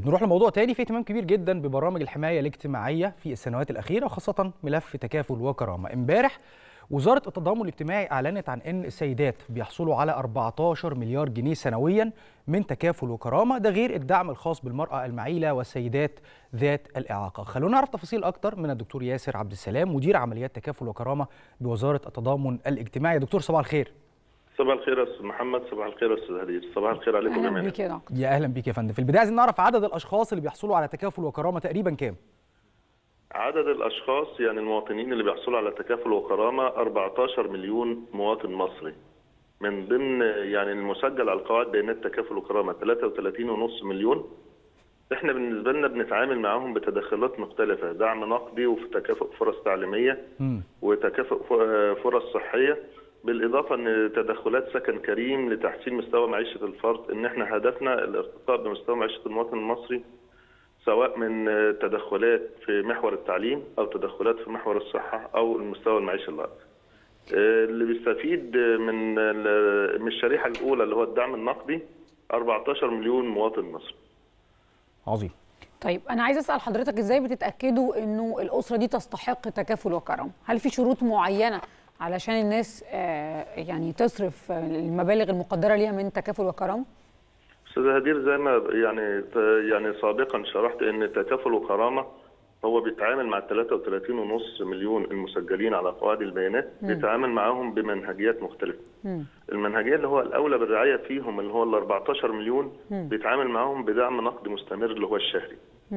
نروح لموضوع تاني في اهتمام كبير جدا ببرامج الحمايه الاجتماعيه في السنوات الاخيره وخاصه ملف تكافل وكرامه امبارح وزاره التضامن الاجتماعي اعلنت عن ان السيدات بيحصلوا على 14 مليار جنيه سنويا من تكافل وكرامه ده غير الدعم الخاص بالمراه المعيله والسيدات ذات الاعاقه خلونا نعرف تفاصيل اكتر من الدكتور ياسر عبد السلام مدير عمليات تكافل وكرامه بوزاره التضامن الاجتماعي يا دكتور صباح الخير صباح الخير يا استاذ محمد صباح الخير يا استاذ هدير صباح الخير عليكم اهلا جميعا بيك يا دكتور يا اهلا بيك يا فندم في البدايه عايزين نعرف عدد الاشخاص اللي بيحصلوا على تكافل وكرامه تقريبا كام عدد الاشخاص يعني المواطنين اللي بيحصلوا على تكافل وكرامه 14 مليون مواطن مصري من ضمن يعني المسجل على القواعد بيانات تكافل وكرامه 33.5 مليون احنا بالنسبه لنا بنتعامل معاهم بتدخلات مختلفه دعم نقدي وتكافؤ فرص تعليميه مم. وتكافؤ ف- فرص صحيه بالاضافه ان تدخلات سكن كريم لتحسين مستوى معيشه الفرد ان احنا هدفنا الارتقاء بمستوى معيشه المواطن المصري سواء من تدخلات في محور التعليم او تدخلات في محور الصحه او المستوى المعيشي الارضي. اللي بيستفيد من ال- من الشريحه الاولى اللي هو الدعم النقدي 14 مليون مواطن مصري. عظيم طيب انا عايز اسال حضرتك ازاي بتتاكدوا انه الاسره دي تستحق تكافل وكرم هل في شروط معينه علشان الناس آه، يعني تصرف آه، المبالغ المقدره ليها من تكافل وكرم استاذ هدير زي ما يعني يعني سابقا شرحت ان تكافل وكرامه هو بيتعامل مع ال 33.5 مليون المسجلين على قواعد البيانات بيتعامل معاهم بمنهجيات مختلفه. المنهجيه اللي هو الاولى بالرعايه فيهم اللي هو ال 14 مليون بيتعامل معاهم بدعم نقدي مستمر اللي هو الشهري.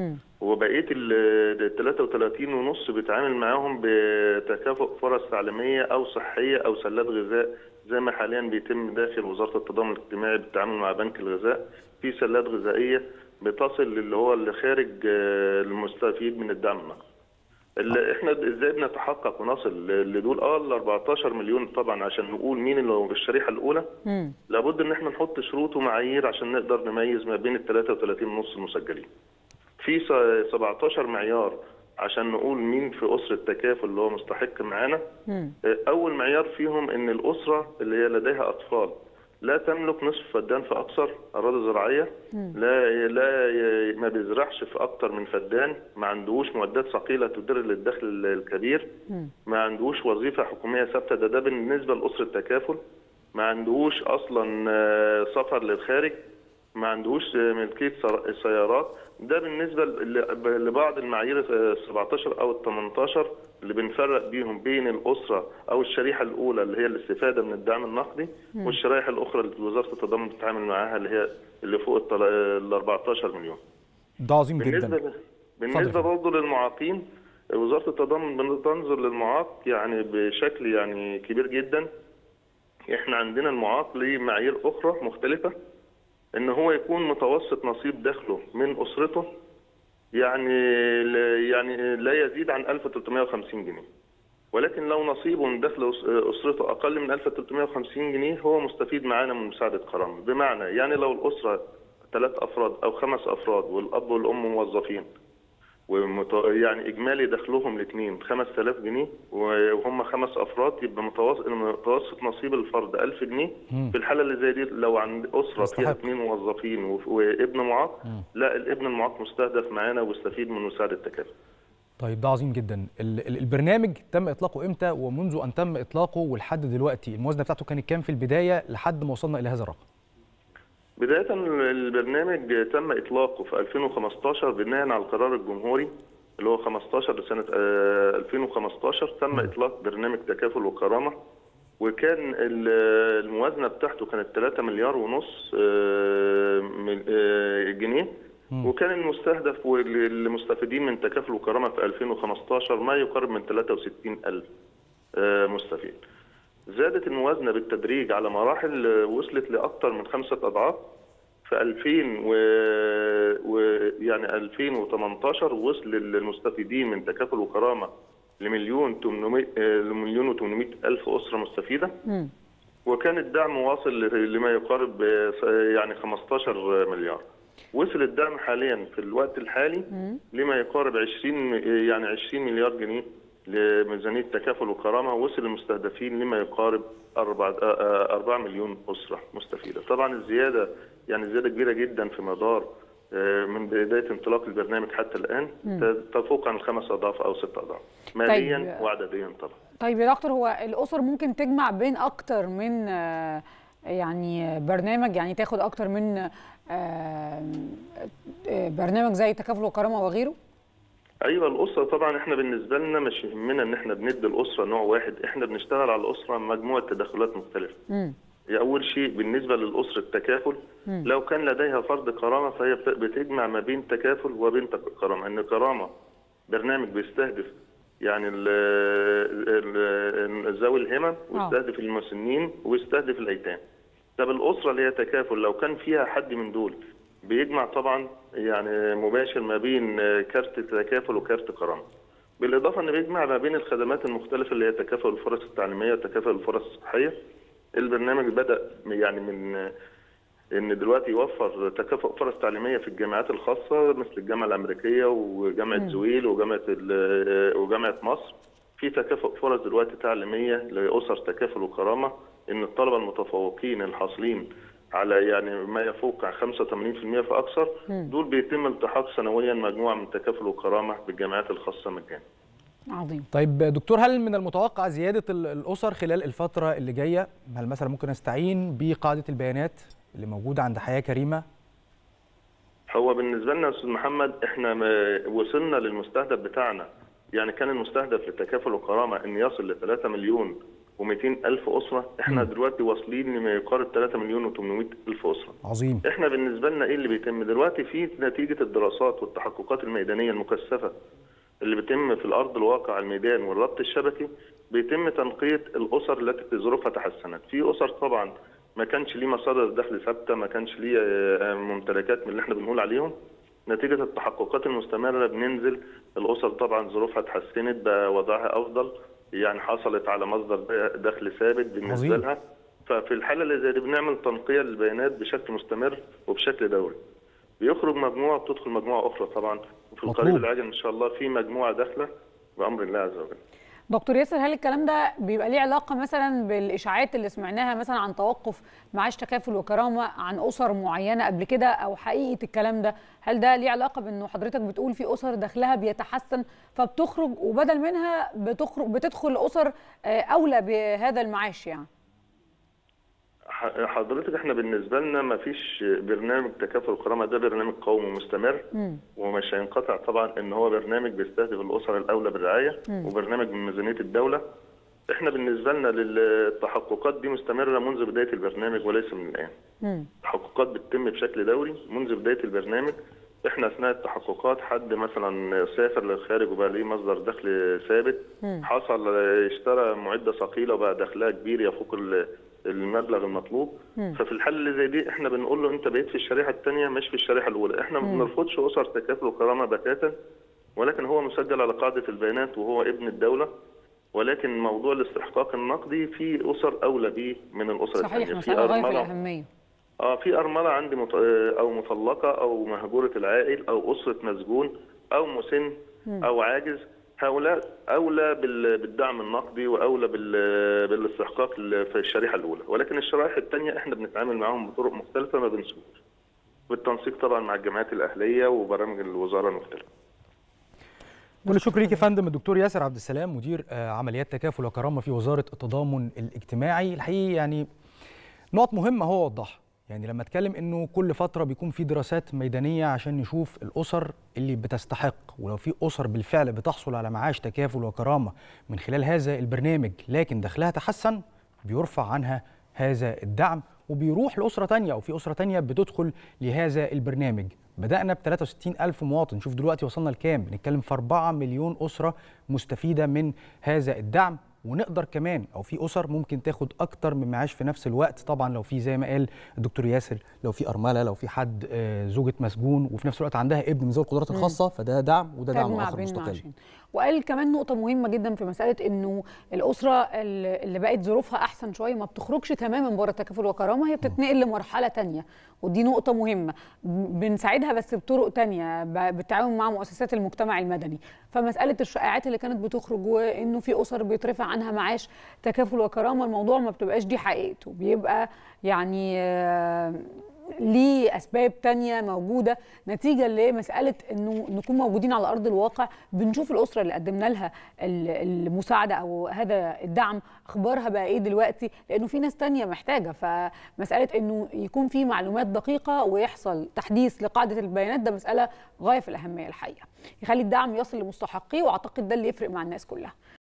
وبقيه ال 33 ونص بيتعامل معاهم بتكافؤ فرص تعليميه او صحيه او سلات غذاء زي ما حاليا بيتم داخل وزاره التضامن الاجتماعي بالتعامل مع بنك الغذاء في سلات غذائيه بتصل للي هو اللي خارج آه، المستفيد من الدعم النقدي. اللي احنا ازاي بنتحقق ونصل لدول اه ال 14 مليون طبعا عشان نقول مين اللي هو في الشريحه الاولى مم. لابد ان احنا نحط شروط ومعايير عشان نقدر نميز ما بين ال 33 ونص المسجلين. في س- 17 معيار عشان نقول مين في اسره تكافل اللي هو مستحق معانا. مم. اول معيار فيهم ان الاسره اللي هي لديها اطفال لا تملك نصف فدان فاكثر اراضي زراعيه لا لا ي- ما بيزرعش في اكتر من فدان ما عندهوش معدات ثقيله تدر للدخل الكبير ما عندهوش وظيفه حكوميه ثابته ده ده بالنسبه لاسره التكافل ما عندهوش اصلا آه، سفر للخارج ما عندهوش آه، ملكيه سر- سيارات ده بالنسبه ل- لبعض المعايير آه، 17 او ال 18 اللي بنفرق بيهم بين الاسره او الشريحه الاولى اللي هي الاستفاده من الدعم النقدي والشرائح الاخرى اللي وزاره التضامن بتتعامل معاها اللي هي اللي فوق الطل- ال 14 مليون. ده عظيم بالنسبه جدا ل- بالنسبه برضه للمعاقين وزاره التضامن بتنظر للمعاق يعني بشكل يعني كبير جدا احنا عندنا المعاق ليه معايير اخرى مختلفه ان هو يكون متوسط نصيب دخله من اسرته يعني لا- يعني لا يزيد عن 1350 جنيه ولكن لو نصيبه من دخل أس- اسرته اقل من 1350 جنيه هو مستفيد معانا من مساعده كرامه بمعنى يعني لو الاسره ثلاث افراد او خمس افراد والاب والام موظفين ومت... يعني اجمالي دخلهم الاثنين 5000 جنيه وهم خمس افراد يبقى متوسط متوسط نصيب الفرد 1000 جنيه في الحاله اللي زي دي لو عند اسره يستحق. فيها اثنين موظفين و... وابن معاق لا الابن المعاق مستهدف معانا ويستفيد من مساعده التكافل طيب ده عظيم جدا ال- ال- البرنامج تم اطلاقه امتى ومنذ ان تم اطلاقه ولحد دلوقتي الموازنه بتاعته كانت كام في البدايه لحد ما وصلنا الى هذا الرقم بداية البرنامج تم إطلاقه في 2015 بناء على القرار الجمهوري اللي هو 15 لسنة آه، 2015 تم إطلاق برنامج تكافل وكرامة وكان ال- الموازنة بتاعته كانت 3 مليار ونص آه، من- آه، جنيه وكان المستهدف والمستفيدين من تكافل وكرامة في 2015 ما يقارب من 63 ألف آه، مستفيد زادت الموازنة بالتدريج على مراحل آه، وصلت لأكثر من خمسة أضعاف في 2000 و... و... يعني 2018 وصل المستفيدين من تكافل وكرامة لمليون 800 آه، لمليون و800 ألف أسرة مستفيدة مم. وكان الدعم واصل ل- لما يقارب آه، يعني 15 مليار وصل الدعم حاليا في الوقت الحالي لما يقارب 20 يعني 20 مليار جنيه لميزانيه تكافل وكرامه وصل المستهدفين لما يقارب 4 4 مليون اسره مستفيده طبعا الزياده يعني زياده كبيره جدا في مدار آه، من بدايه انطلاق البرنامج حتى الان تفوق عن الخمس اضعاف او ست اضعاف ماليا وعدديا طبعا طيب يا دكتور هو الاسر ممكن تجمع بين اكتر من آه، يعني برنامج يعني تاخد اكتر من آه، آه، برنامج زي تكافل وكرامه وغيره ايوه الاسره طبعا احنا بالنسبه لنا مش يهمنا ان احنا بندي الاسره نوع واحد احنا بنشتغل على الاسره مجموعه تدخلات مختلفه امم اول شيء بالنسبه للاسره التكافل لو كان لديها فرد كرامه فهي بت- بتجمع ما بين تكافل وبين تك- كرامه ان كرامه برنامج بيستهدف يعني ال- ال- ذوي الهمم ويستهدف المسنين ويستهدف الايتام طب الاسره اللي هي تكافل لو كان فيها حد من دول بيجمع طبعا يعني مباشر ما بين كارت تكافل وكارت كرامه بالاضافه انه بيجمع ما بين الخدمات المختلفه اللي هي تكافل الفرص التعليميه وتكافل الفرص الصحيه البرنامج بدا يعني من ان دلوقتي يوفر تكافؤ فرص تعليميه في الجامعات الخاصه مثل الجامعه الامريكيه وجامعه زويل وجامعه ال- وجامعه مصر في تكافؤ فرص دلوقتي تعليميه لاسر تكافل وكرامه ان الطلبه المتفوقين الحاصلين على يعني ما يفوق عن 85% فاكثر دول بيتم التحاق سنويا مجموعه من تكافل وكرامه بالجامعات الخاصه مجانا عظيم طيب دكتور هل من المتوقع زياده ال- الاسر خلال الفتره اللي جايه هل مثلا ممكن نستعين بقاعده البيانات اللي موجوده عند حياه كريمه هو بالنسبه لنا يا استاذ محمد احنا ما- وصلنا للمستهدف بتاعنا يعني كان المستهدف للتكافل والكرامه ان يصل ل 3 مليون و200 الف اسره احنا دلوقتي واصلين لما يقارب 3 مليون و800 الف اسره عظيم احنا بالنسبه لنا ايه اللي بيتم دلوقتي في نتيجه الدراسات والتحققات الميدانيه المكثفه اللي بيتم في الارض الواقع الميدان والربط الشبكي بيتم تنقيه الاسر التي ظروفها تحسنت في اسر طبعا ما كانش ليه مصادر دخل ثابته ما كانش ليه آه، ممتلكات من اللي احنا بنقول عليهم نتيجه التحققات المستمره بننزل الاسر طبعا ظروفها اتحسنت بقى وضعها افضل يعني حصلت على مصدر دخل ثابت بالنسبه عظيم. لها ففي الحاله اللي زي دي بنعمل تنقيه للبيانات بشكل مستمر وبشكل دوري بيخرج مجموعه بتدخل مجموعه اخرى طبعا وفي مطلوب. القريب العاجل ان شاء الله في مجموعه داخله بامر الله عز وجل دكتور ياسر هل الكلام ده بيبقى ليه علاقه مثلا بالاشاعات اللي سمعناها مثلا عن توقف معاش تكافل وكرامه عن اسر معينه قبل كده او حقيقه الكلام ده هل ده ليه علاقه بانه حضرتك بتقول في اسر دخلها بيتحسن فبتخرج وبدل منها بتخرج بتدخل اسر آه، اولى بهذا المعاش يعني ح- حضرتك احنا بالنسبه لنا ما فيش برنامج تكافل الكرامه ده برنامج قومي مستمر مم. ومش هينقطع طبعا ان هو برنامج بيستهدف الاسر الاولى بالرعايه وبرنامج من ميزانيه الدوله احنا بالنسبه لنا للتحققات دي مستمره منذ بدايه البرنامج وليس من الان مم. التحققات بتتم بشكل دوري منذ بدايه البرنامج احنا اثناء التحققات حد مثلا سافر للخارج وبقى ليه مصدر دخل ثابت حصل اشترى معده ثقيله وبقى دخلها كبير يفوق ال- المبلغ المطلوب ففي الحاله اللي زي دي احنا بنقول له انت بقيت في الشريحه الثانيه مش في الشريحه الاولى احنا ما بنرفضش اسر تكافل وكرامه بتاتا ولكن هو مسجل على قاعده البيانات وهو ابن الدوله ولكن موضوع الاستحقاق النقدي في اسر اولى به من الاسر صحيح الثانيه في مساله غايه في أرملة- الاهميه اه في أرملة عندي مط... آه، أو مطلقة أو مهجورة العائل أو أسرة مسجون أو مسن أو عاجز هؤلاء أولى بال... بالدعم النقدي وأولى بال... بالاستحقاق ال- في الشريحة الأولى ولكن الشرائح الثانية إحنا بنتعامل معاهم بطرق مختلفة ما بنسيبوش بالتنسيق طبعا مع الجامعات الأهلية وبرامج الوزارة المختلفة كل الشكر ليك يا فندم الدكتور ياسر عبد السلام مدير آه، عمليات تكافل وكرامه في وزاره التضامن الاجتماعي الحقيقه يعني نقط مهمه هو وضحها يعني لما اتكلم انه كل فتره بيكون في دراسات ميدانيه عشان نشوف الاسر اللي بتستحق ولو في اسر بالفعل بتحصل على معاش تكافل وكرامه من خلال هذا البرنامج لكن دخلها تحسن بيرفع عنها هذا الدعم وبيروح لأسرة تانية أو في أسرة تانية بتدخل لهذا البرنامج بدأنا ب 63 ألف مواطن شوف دلوقتي وصلنا لكام بنتكلم في 4 مليون أسرة مستفيدة من هذا الدعم ونقدر كمان او في اسر ممكن تاخد اكتر من معاش في نفس الوقت طبعا لو في زي ما قال الدكتور ياسر لو في ارمله لو في حد آه، زوجة مسجون وفي نفس الوقت عندها ابن من ذوي القدرات الخاصه فده دعم وده دعم تجمع اخر بين مستقل معاشين وقال كمان نقطة مهمة جدا في مسألة إنه الأسرة اللي اللي بقت ظروفها أحسن شوية ما بتخرجش تماما بره تكافل وكرامة هي بتتنقل لمرحلة تانية ودي نقطة مهمة ب- بنساعدها بس بطرق تانية ب- بالتعاون مع مؤسسات المجتمع المدني فمسألة الشائعات اللي كانت بتخرج وإنه في أسر بيترفع عنها معاش تكافل وكرامة الموضوع ما بتبقاش دي حقيقته بيبقى يعني آه، ليه اسباب تانية موجوده نتيجه لمساله انه نكون موجودين على ارض الواقع بنشوف الاسره اللي قدمنا لها المساعده او هذا الدعم اخبارها بقى ايه دلوقتي لانه في ناس تانية محتاجه فمساله انه يكون في معلومات دقيقه ويحصل تحديث لقاعده البيانات ده مساله غايه في الاهميه الحقيقه يخلي الدعم يصل لمستحقيه واعتقد ده اللي يفرق مع الناس كلها